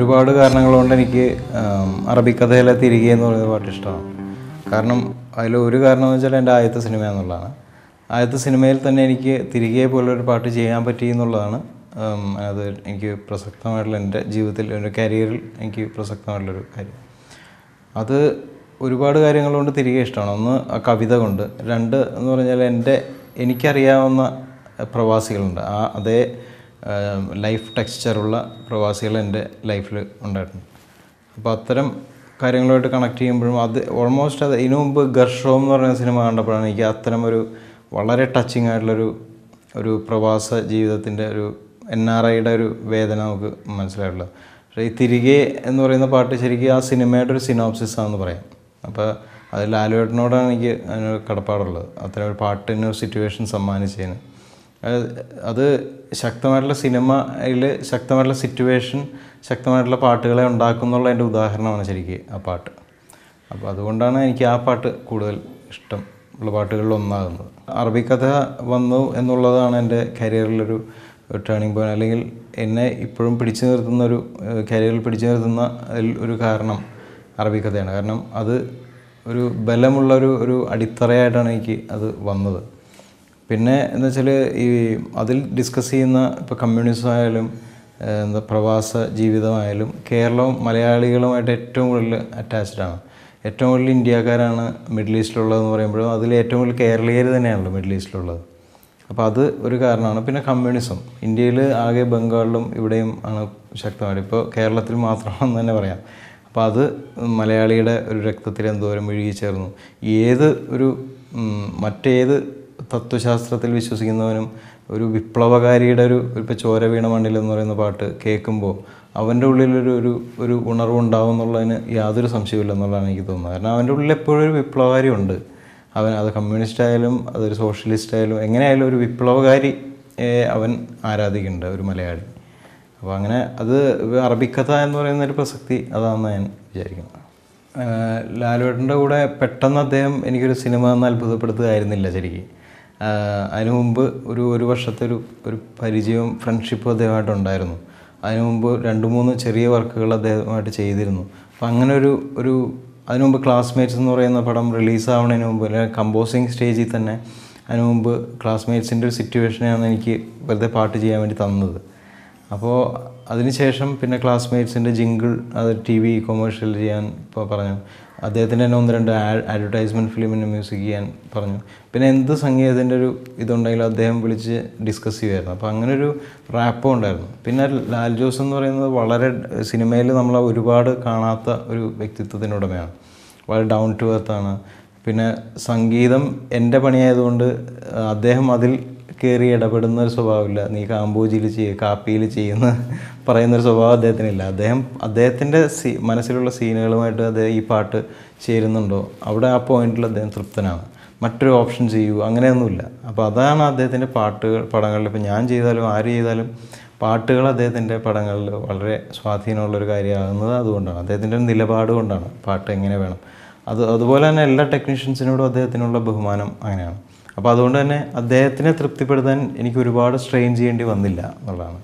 ഒരുപാട് കാരണങ്ങൾ കൊണ്ട് എനിക്ക് ആം, അറബിക്കഥയിലെ തിരികെ എന്ന് പറയുന്ന പാട്ട് ഇഷ്ടമാണ് കാരണം അതിൽ ഒരു കാരണം എന്ന് വെച്ചാൽ എൻ്റെ ആദ്യത്തെ സിനിമ എന്നുള്ളതാണ് ആദ്യത്തെ സിനിമയിൽ തന്നെ എനിക്ക് തിരികെ പോലൊരു പാട്ട് ചെയ്യാൻ പറ്റി എന്നുള്ളതാണ് ആം, അത് എനിക്ക് പ്രസക്തമായിട്ടുള്ള എൻ്റെ ജീവിതത്തിൽ എൻ്റെ കരിയറിൽ എനിക്ക് പ്രസക്തമായിട്ടുള്ളൊരു കാര്യം അത് ഒരുപാട് കാര്യങ്ങൾ കൊണ്ട് തിരികെ ഇഷ്ടമാണ് ഒന്ന് ആ കവിത കൊണ്ട് രണ്ട് എന്ന് പറഞ്ഞാൽ എൻ്റെ എനിക്കറിയാവുന്ന പ്രവാസികളുണ്ട് ആ അതേ ലൈഫ് ടെക്സ്ചറുള്ള പ്രവാസികൾ എൻ്റെ ലൈഫിൽ ഉണ്ടായിട്ടുണ്ട് അപ്പോൾ അത്തരം കാര്യങ്ങളുമായിട്ട് കണക്ട് ചെയ്യുമ്പോഴും അത് ഓൾമോസ്റ്റ് അത് ഇതിനു മുമ്പ് ഗർഷോം എന്ന് പറയുന്ന സിനിമ കണ്ടപ്പോഴാണ് എനിക്ക് അത്തരം ഒരു വളരെ ടച്ചിങ് ആയിട്ടുള്ളൊരു ഒരു പ്രവാസ ജീവിതത്തിൻ്റെ ഒരു എൻ ആർ ഐയുടെ ഒരു വേദന നമുക്ക് മനസ്സിലായിട്ടുള്ളത് പക്ഷേ ഈ തിരികെ എന്ന് പറയുന്ന പാട്ട് ശരിക്കും ആ സിനിമയുടെ ഒരു സിനോപ്സിസ് ആണെന്ന് പറയാം അപ്പോൾ അത് ലാലുവേട്ടനോടാണ് എനിക്ക് അതിനൊരു കടപ്പാടുള്ളത് അത്തരം ഒരു പാട്ടിന് ഒരു സിറ്റുവേഷൻ സമ്മാനിച്ചതിന് അത് അത് ശക്തമായിട്ടുള്ള സിനിമയിൽ ശക്തമായിട്ടുള്ള സിറ്റുവേഷൻ ശക്തമായിട്ടുള്ള പാട്ടുകളെ ഉണ്ടാക്കുന്നുള്ള എൻ്റെ ഉദാഹരണമാണ് ശരിക്കും ആ പാട്ട് അപ്പോൾ അതുകൊണ്ടാണ് എനിക്ക് ആ പാട്ട് കൂടുതൽ ഇഷ്ടം ഉള്ള പാട്ടുകളിൽ ഒന്നാകുന്നത് അറബിക്കഥ വന്നു എന്നുള്ളതാണ് എൻ്റെ കരിയറിലൊരു ടേണിംഗ് പോയിന്റ് അല്ലെങ്കിൽ എന്നെ ഇപ്പോഴും പിടിച്ചു നിർത്തുന്ന ഒരു കരിയറിൽ പിടിച്ചു നിർത്തുന്ന അതിൽ ഒരു കാരണം അറബിക്കഥയാണ് കാരണം അത് ഒരു ബലമുള്ള ഒരു ഒരു അടിത്തറയായിട്ടാണ് എനിക്ക് അത് വന്നത് പിന്നെ എന്ന് വെച്ചാൽ ഈ അതിൽ ഡിസ്കസ് ചെയ്യുന്ന ഇപ്പോൾ കമ്മ്യൂണിസം ആയാലും ഏഹ് എന്താ പ്രവാസ ജീവിതമായാലും കേരളവും മലയാളികളുമായിട്ട് ഏറ്റവും കൂടുതൽ അറ്റാച്ച്ഡ് ആണ് ഏറ്റവും കൂടുതൽ ഇന്ത്യക്കാരാണ് മിഡിൽ ഈസ്റ്റിലുള്ളതെന്ന് പറയുമ്പോഴും അതിൽ ഏറ്റവും കൂടുതൽ കേരളീയർ തന്നെയാണല്ലോ മിഡിൽ ഈസ്റ്റിലുള്ളത് അപ്പോൾ അത് ഒരു കാരണമാണ് പിന്നെ കമ്മ്യൂണിസം ഇന്ത്യയിൽ ആകെ ബംഗാളിലും ഇവിടെയും ആണ് ശക്തമായിട്ട് ഇപ്പോൾ കേരളത്തിൽ മാത്രമാണെന്ന് തന്നെ പറയാം അപ്പോൾ അത് മലയാളിയുടെ ഒരു രക്തത്തിൽ എന്തോരം ഒഴുകി ചേർന്നു ഏത് ഒരു ഉം, മറ്റേത് തത്വശാസ്ത്രത്തിൽ വിശ്വസിക്കുന്നവനും ഒരു വിപ്ലവകാരിയുടെ ഒരു ഇപ്പോൾ ചോര വീണ മണ്ണിൽ എന്ന് പറയുന്ന പാട്ട് കേൾക്കുമ്പോൾ അവൻ്റെ ഉള്ളിലൊരു ഒരു ഒരു ഉണർവ് ഉണ്ടാവും എന്നുള്ളതിന് യാതൊരു സംശയമില്ല എന്നുള്ളതാണ് എനിക്ക് തോന്നുന്നത് കാരണം അവൻ്റെ ഉള്ളിൽ എപ്പോഴും ഒരു വിപ്ലവകാരി ഉണ്ട് അവൻ അത് കമ്മ്യൂണിസ്റ്റ് ആയാലും അതൊരു സോഷ്യലിസ്റ്റ് ആയാലും എങ്ങനെയായാലും ഒരു വിപ്ലവകാരി അവൻ ആരാധിക്കുന്നുണ്ട് ഒരു മലയാളി അപ്പോൾ അങ്ങനെ അത് അറബിക്കഥ എന്ന് പറയുന്ന ഒരു പ്രസക്തി അതാണെന്ന് ഞാൻ വിചാരിക്കുന്നത് ആഹ് ലാലുവേട്ടൻ്റെ കൂടെ പെട്ടെന്ന് അദ്ദേഹം എനിക്കൊരു സിനിമ എന്ന് അത്ഭുതപ്പെടുത്തുകയായിരുന്നില്ല ശരിക്കും ആഹ് അതിനു മുമ്പ് ഒരു ഒരു വർഷത്തെ ഒരു ഒരു പരിചയവും ഫ്രണ്ട്ഷിപ്പും അദ്ദേഹമായിട്ടുണ്ടായിരുന്നു അതിനു മുമ്പ് രണ്ട് മൂന്ന് ചെറിയ വർക്കുകൾ അദ്ദേഹമായിട്ട് ചെയ്തിരുന്നു അപ്പം അങ്ങനെ ഒരു ഒരു അതിനു മുമ്പ് ക്ലാസ്മേറ്റ്സ് എന്ന് പറയുന്ന പടം റിലീസ് ആവുന്നതിന് മുമ്പ് അല്ലെങ്കിൽ കമ്പോസിങ് സ്റ്റേജിൽ തന്നെ അതിനു മുമ്പ് ക്ലാസ്മേറ്റ്സിൻ്റെ ഒരു സിറ്റുവേഷനെയാണ് എനിക്ക് വെറുതെ പാട്ട് ചെയ്യാൻ വേണ്ടി തന്നത് അപ്പോൾ അതിനുശേഷം പിന്നെ ക്ലാസ്മേറ്റ്സിൻ്റെ ജിങ്കിൾ അത് ടി വി കൊമേഴ്ഷ്യൽ ചെയ്യാൻ ഇപ്പോൾ പറഞ്ഞു അദ്ദേഹത്തിൻ്റെ തന്നെ ഒന്ന് രണ്ട് അഡ്വർടൈസ്മെൻറ്റ് ഫിലിമിന് മ്യൂസിക് ചെയ്യാൻ പറഞ്ഞു പിന്നെ എന്ത് സംഗീതത്തിൻ്റെ ഒരു ഇതുണ്ടെങ്കിലും അദ്ദേഹം വിളിച്ച് ഡിസ്കസ് ചെയ്യുമായിരുന്നു അപ്പോൾ അങ്ങനെ ഒരു റാപ്പും ഉണ്ടായിരുന്നു പിന്നെ ലാൽ ജോസ് എന്ന് പറയുന്നത് വളരെ സിനിമയിൽ നമ്മൾ ഒരുപാട് കാണാത്ത ഒരു വ്യക്തിത്വത്തിൻ്റെ ഉടമയാണ് വളരെ ഡൗൺ ടു എർത്താണ് പിന്നെ സംഗീതം എൻ്റെ പണിയായതുകൊണ്ട് ആ, അദ്ദേഹം അതിൽ കയറി ഇടപെടുന്ന ഒരു സ്വഭാവമില്ല നീ കാമ്പോജിയിൽ ചെയ്യുക കാപ്പിയിൽ ചെയ്യുന്ന പറയുന്നൊരു സ്വഭാവം അദ്ദേഹത്തിനില്ല അദ്ദേഹം അദ്ദേഹത്തിൻ്റെ സീ മനസ്സിലുള്ള സീനുകളുമായിട്ട് അദ്ദേഹം ഈ പാട്ട് ചേരുന്നുണ്ടോ അവിടെ ആ പോയിന്റിൽ അദ്ദേഹം തൃപ്തനാണ് മറ്റൊരു ഓപ്ഷൻ ചെയ്യൂ അങ്ങനെയൊന്നുമില്ല അപ്പോൾ അതാണ് അദ്ദേഹത്തിൻ്റെ പാട്ടുകൾ പടങ്ങളിൽ ഇപ്പോൾ ഞാൻ ചെയ്താലും ആര് ചെയ്താലും പാട്ടുകൾ അദ്ദേഹത്തിൻ്റെ പടങ്ങളിൽ വളരെ സ്വാധീനമുള്ളൊരു കാര്യമാകുന്നത് അതുകൊണ്ടാണ് അദ്ദേഹത്തിൻ്റെ നിലപാട് കൊണ്ടാണ് പാട്ട് എങ്ങനെ വേണം അത് അതുപോലെ തന്നെ എല്ലാ ടെക്നീഷ്യൻസിനോടും അദ്ദേഹത്തിനുള്ള ബഹുമാനം അങ്ങനെയാണ് അപ്പോൾ അതുകൊണ്ട് തന്നെ അദ്ദേഹത്തിനെ തൃപ്തിപ്പെടുത്താൻ എനിക്ക് ഒരുപാട് സ്ട്രെയിൻ ചെയ്യേണ്ടി വന്നില്ല എന്നുള്ളതാണ്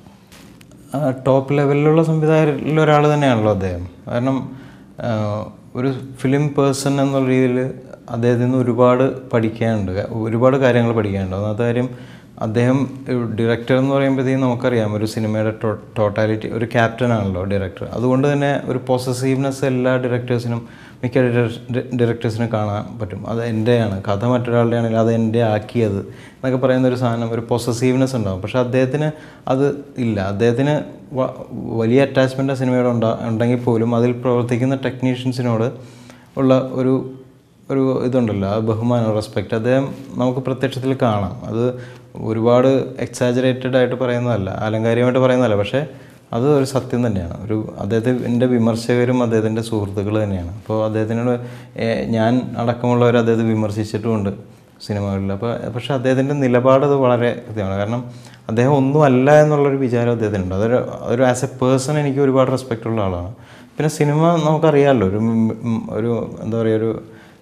ആ, ടോപ്പ് ലെവലിലുള്ള സംവിധായകരിൽ ഒരാൾ തന്നെയാണല്ലോ അദ്ദേഹം കാരണം ആ, ഒരു ഫിലിം പേഴ്സൺ എന്നുള്ള രീതിയിൽ അദ്ദേഹത്തിൽ നിന്ന് ഒരുപാട് പഠിക്കാനുണ്ട് ഒരുപാട് കാര്യങ്ങൾ പഠിക്കാനുണ്ട് ഒന്നാമത്തെ കാര്യം അദ്ദേഹം ഡയറക്ടർ എന്ന് പറയുമ്പോഴത്തേക്കും നമുക്കറിയാം ഒരു സിനിമയുടെ ടോ ടോട്ടാലിറ്റി ഒരു ക്യാപ്റ്റൻ ആണല്ലോ ഡയറക്ടർ അതുകൊണ്ട് തന്നെ ഒരു പൊസസീവ്നെസ് എല്ലാ ഡയറക്ടേഴ്സിനും മിക്ക ഡയറക്ടേഴ്സിനും കാണാൻ പറ്റും അത് എൻ്റെയാണ് കഥ മറ്റൊരാളുടെ ആണെങ്കിൽ അത് എൻ്റെ ആക്കിയത് എന്നൊക്കെ പറയുന്ന ഒരു സാധനം ഒരു പൊസസീവ്നെസ് ഉണ്ടാകും പക്ഷേ അദ്ദേഹത്തിന് അത് ഇല്ല അദ്ദേഹത്തിന് വ- വലിയ അറ്റാച്ച്മെൻറ്റ് സിനിമയോട് ഉണ്ടാ ഉണ്ടെങ്കിൽ പോലും അതിൽ പ്രവർത്തിക്കുന്ന ടെക്നീഷ്യൻസിനോട് ഉള്ള ഒരു ഒരു ഇതുണ്ടല്ലോ ആ ബഹുമാനം റെസ്പെക്റ്റ് അദ്ദേഹം നമുക്ക് പ്രത്യക്ഷത്തിൽ കാണാം അത് ഒരുപാട് എക്സാജറേറ്റഡ് ആയിട്ട് പറയുന്നതല്ല അലങ്കാരികമായിട്ട് പറയുന്നതല്ല പക്ഷേ അത് ഒരു സത്യം തന്നെയാണ് ഒരു അദ്ദേഹത്തിൻ്റെ വിമർശകരും അദ്ദേഹത്തിൻ്റെ സുഹൃത്തുക്കൾ തന്നെയാണ് അപ്പോൾ അദ്ദേഹത്തിനോട് ഏഹ്, ഞാൻ അടക്കമുള്ളവർ അദ്ദേഹത്തെ വിമർശിച്ചിട്ടുമുണ്ട് സിനിമകളിൽ അപ്പോൾ പക്ഷേ അദ്ദേഹത്തിൻ്റെ നിലപാട് അത് വളരെ കൃത്യമാണ് കാരണം അദ്ദേഹം ഒന്നും അല്ല എന്നുള്ളൊരു വിചാരം അദ്ദേഹത്തിനുണ്ട് അതൊരു ഒരു ആസ് എ പേഴ്സൺ എനിക്ക് ഒരുപാട് റെസ്പെക്റ്റ് ഉള്ള ആളാണ് പിന്നെ സിനിമ നമുക്കറിയാമല്ലോ ഒരു ഉം, ഉം, ഒരു എന്താ പറയുക ഒരു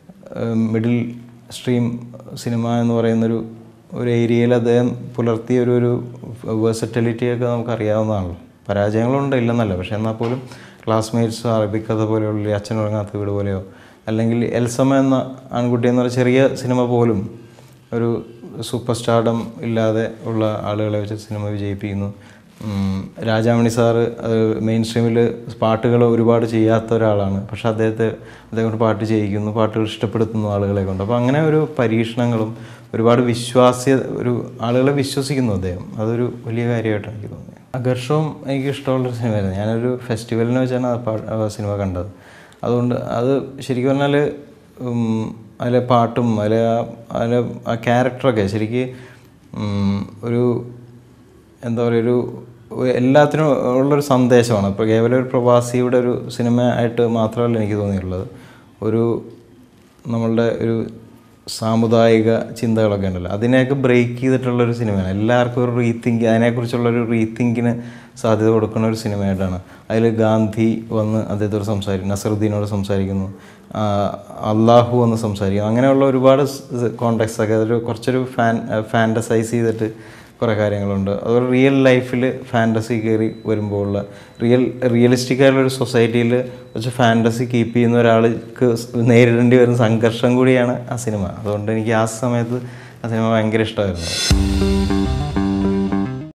മിഡിൽ സ്ട്രീം സിനിമ എന്ന് പറയുന്നൊരു ഒരു ഏരിയയിൽ അദ്ദേഹം പുലർത്തിയ ഒരു ഒരു വേഴ്സറ്റിലിറ്റിയൊക്കെ നമുക്കറിയാവുന്നതാണല്ലോ പരാജയങ്ങളുണ്ട് ഇല്ലെന്നല്ല പക്ഷേ എന്നാൽ പോലും ക്ലാസ്മേറ്റ്സോ അറബിക് കഥ പോലെയുള്ള അച്ഛൻ ഉറങ്ങാത്ത വീട് പോലെയോ അല്ലെങ്കിൽ എൽസമ എന്ന ആൺകുട്ടി എന്നൊരു ചെറിയ സിനിമ പോലും ഒരു സൂപ്പർ സ്റ്റാർഡം ഇല്ലാതെ ഉള്ള ആളുകളെ വെച്ച് സിനിമ വിജയിപ്പിക്കുന്നു ഉം, രാജാമണി സാറ് മെയിൻ സ്ട്രീമിൽ പാട്ടുകൾ ഒരുപാട് ചെയ്യാത്ത ഒരാളാണ് പക്ഷെ അദ്ദേഹത്തെ അദ്ദേഹം കൊണ്ട് പാട്ട് ചെയ്യിക്കുന്നു പാട്ടുകൾ ഇഷ്ടപ്പെടുത്തുന്നു ആളുകളെ കൊണ്ട് അപ്പോൾ അങ്ങനെ ഒരു പരീക്ഷണങ്ങളും ഒരുപാട് വിശ്വാസ്യ ഒരു ആളുകളെ വിശ്വസിക്കുന്നു അദ്ദേഹം അതൊരു വലിയ കാര്യമായിട്ട് എനിക്ക് തോന്നി അഘർഷവും എനിക്ക് ഇഷ്ടമുള്ളൊരു സിനിമയായിരുന്നു ഞാനൊരു ഫെസ്റ്റിവലിനെ വെച്ചാണ് ആ പാ ആ സിനിമ കണ്ടത് അതുകൊണ്ട് അത് ശരിക്കും പറഞ്ഞാൽ ഉം, അതിലെ പാട്ടും അതിലെ ആ അതിലെ ആ ക്യാരക്ടറൊക്കെ ശരിക്ക് ഉം, ഒരു എന്താ പറയുക ഒരു ഒരു എല്ലാത്തിനും ഉള്ളൊരു സന്ദേശമാണ് ഇപ്പോൾ കേവലം ഒരു പ്രവാസിയുടെ ഒരു സിനിമ ആയിട്ട് മാത്രമല്ല എനിക്ക് തോന്നിയിട്ടുള്ളത് ഒരു നമ്മളുടെ ഒരു സാമുദായിക ചിന്തകളൊക്കെ ഉണ്ടല്ലോ അതിനെയൊക്കെ ബ്രേക്ക് ചെയ്തിട്ടുള്ളൊരു സിനിമയാണ് എല്ലാവർക്കും ഒരു റീതിങ്ക് അതിനെക്കുറിച്ചുള്ളൊരു റീതിങ്കിന് സാധ്യത കൊടുക്കുന്ന ഒരു സിനിമയായിട്ടാണ് അതിൽ ഗാന്ധി വന്ന് അദ്ദേഹത്തോട് സംസാരിക്കുന്നു നസറുദ്ദീനോട് സംസാരിക്കുന്നു ആ, അള്ളാഹു വന്ന് സംസാരിക്കുന്നു അങ്ങനെയുള്ള ഒരുപാട് കോണ്ടാക്ട്സ് ഒക്കെ അതൊരു കുറച്ചൊരു ഫാൻ ഫാൻറ്റസൈസ് ചെയ്തിട്ട് കുറേ കാര്യങ്ങളുണ്ട് അതുപോലെ റിയൽ ലൈഫിൽ ഫാൻറ്റസി കയറി വരുമ്പോൾ ഉള്ള റിയൽ റിയലിസ്റ്റിക് ആയിട്ടുള്ള ഒരു സൊസൈറ്റിയിൽ കുറച്ച് ഫാൻറ്റസി കീപ്പ് ചെയ്യുന്ന ഒരാൾക്ക് നേരിടേണ്ടി വരുന്ന സംഘർഷം കൂടിയാണ് ആ സിനിമ അതുകൊണ്ട് എനിക്ക് ആ സമയത്ത് ആ സിനിമ ഭയങ്കര ഇഷ്ടമായിരുന്നു